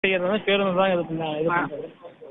செய்யறது பேருந்து தான் இது பண்ண- இது பண்றது.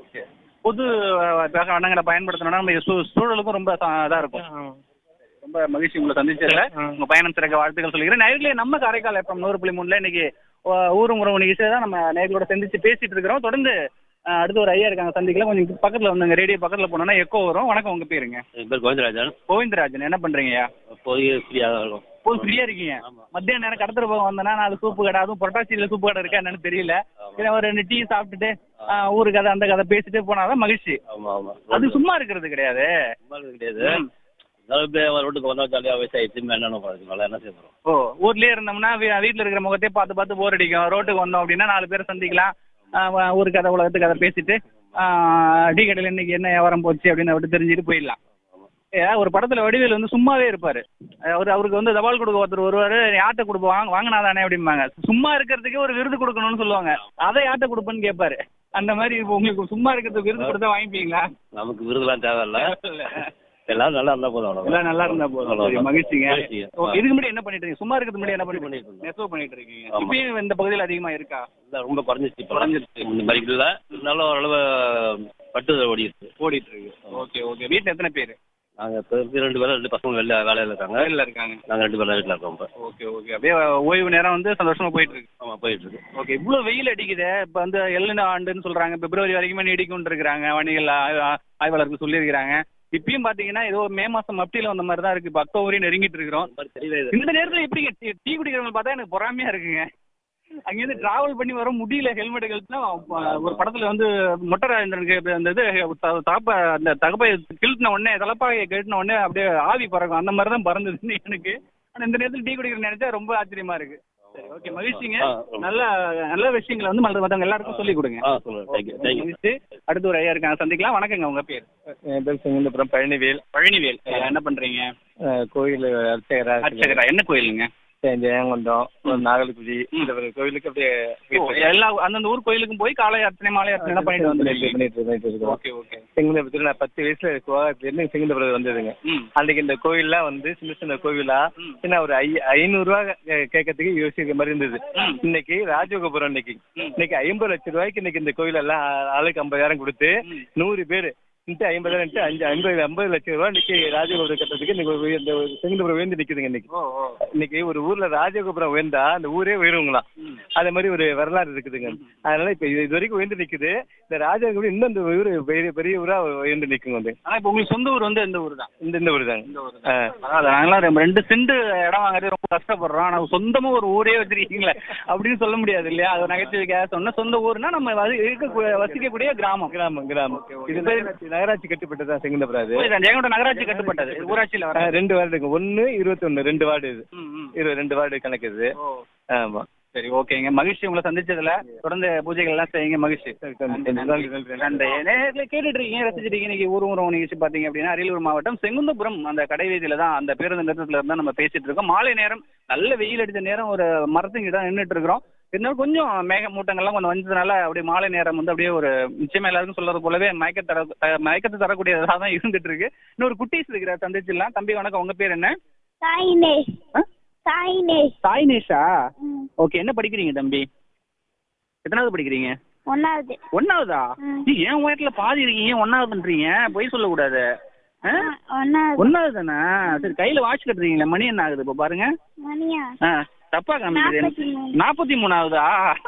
பொது அஹ், வண்ணங்களை பயன்படுத்தணும்னா நம்ம சூ- சூழலுக்கும் ரொம்ப இதாக இருக்கும் ஆ. ரொம்ப மகிழ்ச்சி உங்களை சந்திச்சதுல ஆ. உங்க பயணம் சிறக்க வாழ்த்துக்கள் சொல்லிக்கிறேன் நேர்களே நம்ம காரைக்கால் எஃப்எம் நூறு புள்ளி மூணுல இன்னைக்கு அஹ், ஊரும் உறவு நிகழ்ச்சியில தான் நம்ம நேர்களோட சந்திச்சு பேசிட்டு இருக்கிறோம் தொடர்ந்து அஹ், அடுத்து ஒரு ஐயா இருக்காங்க சந்திக்கலாம் கொஞ்சம் பக்கத்துல வந்தாங்க ரேடியோ பக்கத்துல போனோம்னா எக்கோ வரும் வணக்கம் உங்க பேருங்க என் பேர் கோவிந்தராஜன் கோவிந்தராஜன் என்ன பண்றீங்கய்யா போய் ஃப்ரீயாக தான் இருக்கும் போய் ஃப்ரீயா இருக்கீங்க ஆமா. மத்தியான நேரம் கடத்துற போக வந்தேன்னா நான் அது சூப்பு கடை அதுவும் புரட்டாசியில சூப்பு கடை இருக்கா என்னன்னு தெரியல ஆமா. இல்ல ஒரு ரெண்டு டீ சாப்பிட்டுட்டு ஆஹ், ஊரு கதை அந்த கதை பேசிட்டு போனாதான் மகிழ்ச்சி ஆமாம் ஆமாம் அது சும்மா இருக்கிறது கிடையாது சும்மா இருக்க கிடையாது இருந்தாலும் இப்படியே ரோட்டுக்கு வந்தால் ஜாலியாக வயசாகிடுச்சு என்னென்ன பார்த்துக்கலாம் என்ன செய்ய போகிறோம் ஓ ஊர்லயே இருந்தோம்னா வீ- வீட்ல இருக்கிற முகத்தையே பார்த்து பார்த்து போர் அடிக்கும் ரோட்டுக்கு வந்தோம் அப்படின்னா நாலு பேர் சந்திக்கலாம் ஆஹ், வ- ஊரு கதை உலகத்து கதை பேசிட்டு ஆஹ், டீ கடையில் இன்னைக்கு என்ன வியாபாரம் போச்சு அப்படின்னு விட்டு தெரிஞ்சுட்டு போயிடலாம் ஏ, ஒரு படத்துல வடிவேல் வந்து சும்மாவே இருப்பாரு அவர் அவருக்கு வந்து தபால் கொடுக்க ஒருத்தர் வருவாரு யார்கிட்ட கொடுப்போம் வாங்க வாங்கினாதானே அப்படிம்பாங்க சும்மா இருக்கிறதுக்கே ஒரு விருது கொடுக்கணும்னு சொல்லுவாங்க அதை யார்கிட்ட கொடுப்பேன்னு கேட்பாரு அந்த மாதிரி இப்போ உங்களுக்கு சும்மா இருக்கிறதுக்கு விருது கொடுத்தா வாங்கிப்பீங்களா நமக்கு விருதுலாம் தேவையில்ல எல்லாரும் நல்லா இருந்தால் போதும் அவ்வளோ எல்லாம் நல்லா இருந்தா போதும் சரி, மகிழ்ச்சிங்க மகிழ்ச்சிங்க. ஓகே, இதுக்கு முன்னாடி என்ன பண்ணிட்டு இருக்கீங்க சும்மா இருக்கிறது முன்னாடி என்ன பண்ணிட்டு பண்ணிட்டு இருந்தோம். நெசவு பண்ணிட்டு இருக்கீங்க ஆமா. இப்பயும் இந்த பகுதியில் அதிகமா இருக்கா இல்லை ரொம்ப குறைஞ்சிச்சு இப்போ குறைஞ்சிருச்சு. இந்த மாதிரி இல்லை இருந்தாலும் ஓரளவு பட்டு ஓடிடுச்சு ஓடிட்டு இருக்கு ஓகே ஓகே வீட்ல எத்தனை பேர் நாங்கள் இப்போ ரெண்டு பேரும் ரெண்டு பசங்க வெளில வேலையில் இருக்காங்க வேலையில இருக்காங்க நாங்கள் ரெண்டு பேரும் வீட்டில் இருக்கோம் இப்போ ஓகே ஓகே அப்படியே ஓய்வு நேரம் வந்து சந்தோஷமா போயிட்டு இருக்கு ஆமாம் போயிட்டு இருக்கு ஓகே இவ்வளவு வெயில் அடிக்குதே இப்ப வந்து எல்லின ஆண்டுன்னு சொல்றாங்க பிப்ரவரி வரைக்குமே நீடிக்கும் இருக்கிறாங்க வணிகள் ஆய்வாளர்கள் சொல்லியிருக்கிறாங்க இப்பயும் பாத்தீங்கன்னா ஏதோ மே மாசம் மப்டியில வந்த மாதிரி தான் இருக்கு இப்ப அக்டோபரையும் நெருங்கிட்டு இருக்கிறோம் இந்த மாதிரி தெரியவே இல்லை. இந்த நேரத்துல எப்படிங்க டீ டீ குடிக்கிறவங்க பார்த்தா எனக்கு பொறாமையா இருக்குங்க அங்கிருந்து டிராவல் பண்ணி வர முடியல ஹெல்மெட் கழிச்சுனா ஒரு படத்துல வந்து மொட்டை ராஜேந்திரனுக்கு இப்ப அந்த இது த- தாப்ப அந்த தகப்பை கிழட்டின உடனே தலப்பாகையை கழட்டின உடனே அப்படியே ஆவி பறக்கும் அந்த மாதிரி தான் பறந்ததுன்னு எனக்கு ஆனா இந்த நேரத்துல டீ குடிக்கிற நினைச்சா ரொம்ப ஆச்சரியமா இருக்கு சரி ஓகே மகிழ்ச்சிங்க ஆ, ரொம்ப. நல்ல நல்ல விஷயங்களை வந்து மற்ற மற்றவங்க எல்லாருக்கும் சொல்லி கொடுங்க ஆ சொல்லுங்கள் தேங்க்யூ தேங்க்யூ மகிழ்ச்சி. அடுத்து ஒரு ஐயா இருக்காங்க சந்திக்கலாம் வணக்கங்க உங்க பேர் என் பேர் செங்கந்தபுரம் பழனிவேல் பழனிவேல் ஐயா, என்ன பண்றீங்க அஹ், கோயில் அர்ச்சகரா அர்ச்சகரா என்ன கோயிலுங்க ஜெயங்கொண்டம் ஒரு நாகலகுடி இந்த ஒரு கோயிலுக்கு அப்படியே ஓ, எல்லா அந்தந்த ஊர் கோயிலுக்கும் போய் காலை அர்ச்சனை மாலை அர்ச்சனை எல்லாம் பண்ணிட்டு வந்துருக்கீங்க பண்ணிட்டு பண்ணிட்டு இருக்கோம் ஓகே ஓகே செங்கந்தபுரத்தில் நான் பத்து வயசுல கோவாத்திலிருந்து செங்கந்தபுரம் வந்ததுங்க ம் அன்னைக்கு இந்த கோயில்லாம் வந்து சின்ன சின்ன கோவிலா ம். என்ன ஒரு ஐ ஐநூறுரூவா கேட்கறதுக்கு யோசிக்கிற மாதிரி இருந்தது ம். இன்னைக்கு ராஜகோபுரம் இன்னைக்கு ம். இன்னைக்கு ஐம்பது லட்சம் ரூபாய்க்கு இன்னைக்கு இந்த கோயில் எல்லாம் ஆளுக்கு ஐம்பதாயிரம் கொடுத்து ம். நூறு பேர் இன்ட்டு ஐம்பதாயிரம் இன்ட்டு அஞ்சு ஐம்பது ஐம்பது லட்சம் ரூபாய் இன்னைக்கு ராஜகோபுரம் கட்டுறதுக்கு இன்னைக்கு ஒரு உயர்ந்த ஒரு செங்கந்தபுரம் உயர்ந்து நிக்குதுங்க இன்னைக்கு ஓ ஓ இன்னைக்கு ஒரு ஊர்ல ராஜகோபுரம் உயர்ந்தா அந்த ஊரே உயருங்களாம் ம். அதே மாதிரி ஒரு வரலாறு இருக்குதுங்க அதனால இப்ப இது இது வரைக்கும் உயர்ந்து நிக்குது இந்த ராஜகோபுரம் இன்னும் இந்த ஊர் பெரிய பெரிய ஊரா உயர்ந்து நிக்குங்க வந்து ஆனா இப்போ உங்களுக்கு சொந்த ஊர் வந்து எந்த ஊர் தான் இந்த இந்த ஊர் தாங்க இந்த ஊர் ஆ. பரவாயில்ல நாங்களாம் ரெண்டு- ரெண்டு சென்ட் இடம் வாங்குறது ரொம்ப கஷ்டப்படுறோம் ஆனா சொந்தமா ஒரு ஊரே வச்சிருக்கீங்களே அப்படின்னு சொல்ல முடியாது இல்லையா அது நகைச்சுவைக்காக சொன்ன சொந்த ஊர்னா நம்ம வசி- இருக்க வசிக்கக்கூடிய கிராமம் கிராமம் கிராமம் இது நகராட்சி நகராட்சி கட்டுப்பட்டதா செங்கந்தபுரம் அது புரியுதா? ஜெயங்கொண்டம் நகராட்சி கட்டுப்பட்டது ஊராட்சியில வர ஆ, ரெண்டு வார்டுங்க ஒன்னு இருபத்தொன்னு ரெண்டு வார்டு இது ம், ம். இரு ரெண்டு வார்டு கணக்கு இது ஓ ஆமா சரி ஓகேங்க மகிழ்ச்சி உங்களை சந்திச்சதுல தொடர்ந்து பூஜைகள் எல்லாம் செய்யுங்க மகிழ்ச்சி நன்றி, நன்றி, நன்றி. நன்றி நேர்ல கேட்டுட்டு இருக்கீங்க ரசிச்சிட்டு இருக்கீங்க இன்னைக்கு ஊர் உறவு நிகழ்ச்சி பாத்தீங்க அப்படின்னா அரியலூர் மாவட்டம் செங்குந்தபுரம் அந்த கடைவீதியில தான் அந்த பேருந்து நிறுத்தத்துல இருந்தா நம்ம பேசிட்டு இருக்கோம் மாலை நேரம் நல்ல வெயில் அடிச்ச நேரம் ஒரு மரத்துக்கு தான் நின்றுட்டு இருக்கிறோம் இருந்தாலும் கொஞ்சம் மேக மூட்டங்கள்லாம் கொஞ்சம் வந்ததுனால அப்படியே மாலை நேரம் வந்து அப்படியே ஒரு நிச்சயமா எல்லாருக்கும் சொல்றது போலவே மயக்க தர அஹ் மயக்கத்தை தரக்கூடியதாக தான் இருந்துட்டு இருக்கு இன்னொரு குட்டீஸ் இருக்கிற சந்திச்சிடலாம் தம்பி வணக்கம் உங்க பேர் என்ன சாயினேஷ் ஆ? சாயினேஷ் சாய்னேஷா ம். ஓகே என்ன படிக்கிறீங்க தம்பி எத்தனாவது படிக்கிறீங்க ஒன்னாவது ஒன்னாவதா ம். நீ என் வயசுல பாதி இருக்கீங்க ஒன்னாவதுன்றீங்க பொய் சொல்லக்கூடாது ஆ? ஒன்னாவது ஒன்னாவது தானே சரி கையில வாட்ச் கட்டுறீங்களே மணி என்ன ஆகுது இப்ப பாருங்க மணியா ஆ, தப்பா காமிக்குது நாற்பத்தி மூணு. நாற்பத்தி மூணாவதா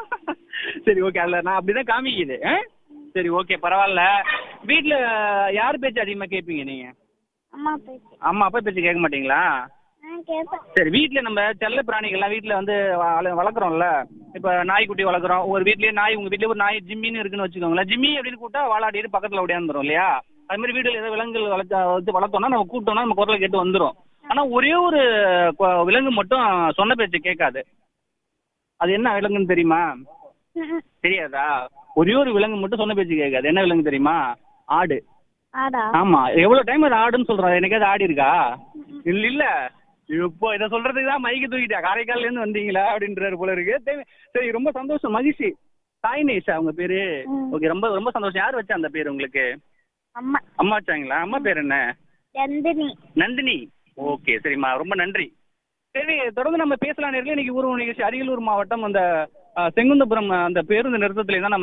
சரி ஓகே அதுல நான் அப்படிதான் காமிக்குது ஆ? சரி ஓகே பரவாயில்ல வீட்ல யார் பேச்சு அதிகமா கேட்பீங்க நீங்க அம்மா பேச்சு அம்மா அப்பா பேச்சு கேட்க மாட்டீங்களா ஆ கேட்பேன் சரி வீட்டில் நம்ம செல்ல பிராணிகள்லாம் வீட்டில் வந்து வள- வளர்க்குறோம்ல இப்போ நாய்க்குட்டி வளர்க்குறோம் ஒரு வீட்லயே நாய் உங்கள் வீட்லயே ஒரு நாய் ஜிம்மின்னு இருக்குன்னு வச்சுக்கோங்களேன் ஜிம்மி அப்படின்னு கூப்பிட்டா வாலாடிட்டு பக்கத்தில் ஓடியாந்துரும் இல்லையா அது மாதிரி வீட்டில் ஏதோ விலங்குகள் வளர்த்த வச்சு வளர்த்தோம்னா நம்ம கூப்பிட்டோம்னா நம்ம குரலை கேட்டு வந்துடும் ஆனால் ஒரே ஒரு கொ- விலங்கு மட்டும் சொன்ன பேச்சு கேட்காது அது என்ன விலங்குன்னு தெரியுமா ம். தெரியாதா ஒரே ஒரு விலங்கு மட்டும் சொன்ன பேச்சு கேட்காது என்ன விலங்கு தெரியுமா ஆடு ஆடா ஆமா எவ்வளவு டைம் அது ஆடுன்னு சொல்றான் எனக்காவது ஆடி இருக்கா இல்ல இல்ல இப்போ இதை சொல்றதுக்கு தான் மைக்கு தூக்கிட்டா காரைக்கால்ல இருந்து வந்தீங்களா அப்படின்றாரு போல இருக்கு சரி, சரி ரொம்ப சந்தோஷம் மகிழ்ச்சி சாய்னேஷா உங்க பேரு ம். ஓகே ரொம்ப ரொம்ப சந்தோஷம் யார் வச்சா அந்த பேர் உங்களுக்கு அம்மா அம்மா வச்சாங்களா அம்மா பேர் என்ன நந்தினி நந்தினி ஓகே சரிம்மா ரொம்ப நன்றி சரி தொடர்ந்து நம்ம பேசலாம் நேரில் இன்னைக்கு ஊர்வல நிகழ்ச்சி அரியலூர் மாவட்டம் அந்த செங்குந்தபுரம் அந்த பேருந்து நிறுத்தத்துல தான் நம்ம